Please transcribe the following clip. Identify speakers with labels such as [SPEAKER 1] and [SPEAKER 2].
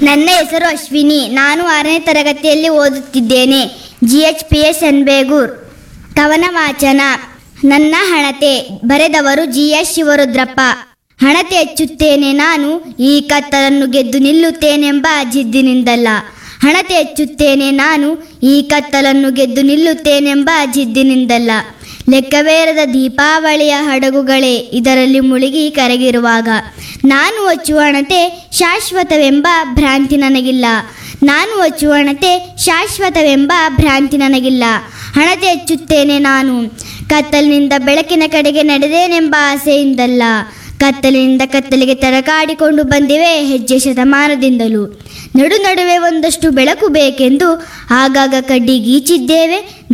[SPEAKER 1] ನನ್ನ ಹೆಸರು ಅಶ್ವಿನಿ ನಾನು ಆರನೇ ತರಗತಿಯಲ್ಲಿ ಓದುತ್ತಿದ್ದೇನೆ ಜಿ ಎಚ್ ಪಿ ಎಸ್ ಎನ್ಬೇಗೂರ್ ಕವನ ವಾಚನ ನನ್ನ ಹಣತೆ ಬರೆದವರು ಜಿ ಎಸ್ ಶಿವರುದ್ರಪ್ಪ ಹಣತೆ ಹೆಚ್ಚುತ್ತೇನೆ ನಾನು ಈ ಕತ್ತಲನ್ನು ಗೆದ್ದು ನಿಲ್ಲುತ್ತೇನೆಂಬ ಜಿದ್ದಿನಿಂದಲ್ಲ ಹಣತೆ ಹೆಚ್ಚುತ್ತೇನೆ ನಾನು ಈ ಕತ್ತಲನ್ನು ಗೆದ್ದು ನಿಲ್ಲುತ್ತೇನೆಂಬ ಜಿದ್ದಿನಿಂದಲ್ಲ ಲೆಕ್ಕವೇರದ ದೀಪಾವಳಿಯ ಹಡಗುಗಳೇ ಇದರಲ್ಲಿ ಮುಳುಗಿ ಕರಗಿರುವಾಗ ನಾನು ಹಚ್ಚುವ ಹಣತೆ ಶಾಶ್ವತವೆಂಬ ಭ್ರಾಂತಿ ನನಗಿಲ್ಲ ನಾನು ಹಚ್ಚುವ ಹಣತೆ ಶಾಶ್ವತವೆಂಬ ಭ್ರಾಂತಿ ನನಗಿಲ್ಲ ಹಣತೆ ಹೆಚ್ಚುತ್ತೇನೆ ನಾನು ಕತ್ತಲಿನಿಂದ ಬೆಳಕಿನ ಕಡೆಗೆ ನಡೆದೇನೆಂಬ ಆಸೆಯಿಂದಲ್ಲ ಕತ್ತಲಿನಿಂದ ಕತ್ತಲಿಗೆ ತರಕಾಡಿಕೊಂಡು ಬಂದಿವೆ ಹೆಜ್ಜೆ ಶತಮಾನದಿಂದಲೂ ನಡು ನಡುವೆ ಒಂದಷ್ಟು ಬೆಳಕು ಬೇಕೆಂದು ಆಗಾಗ ಕಡ್ಡಿ ಗೀಚಿದ್ದೇವೆ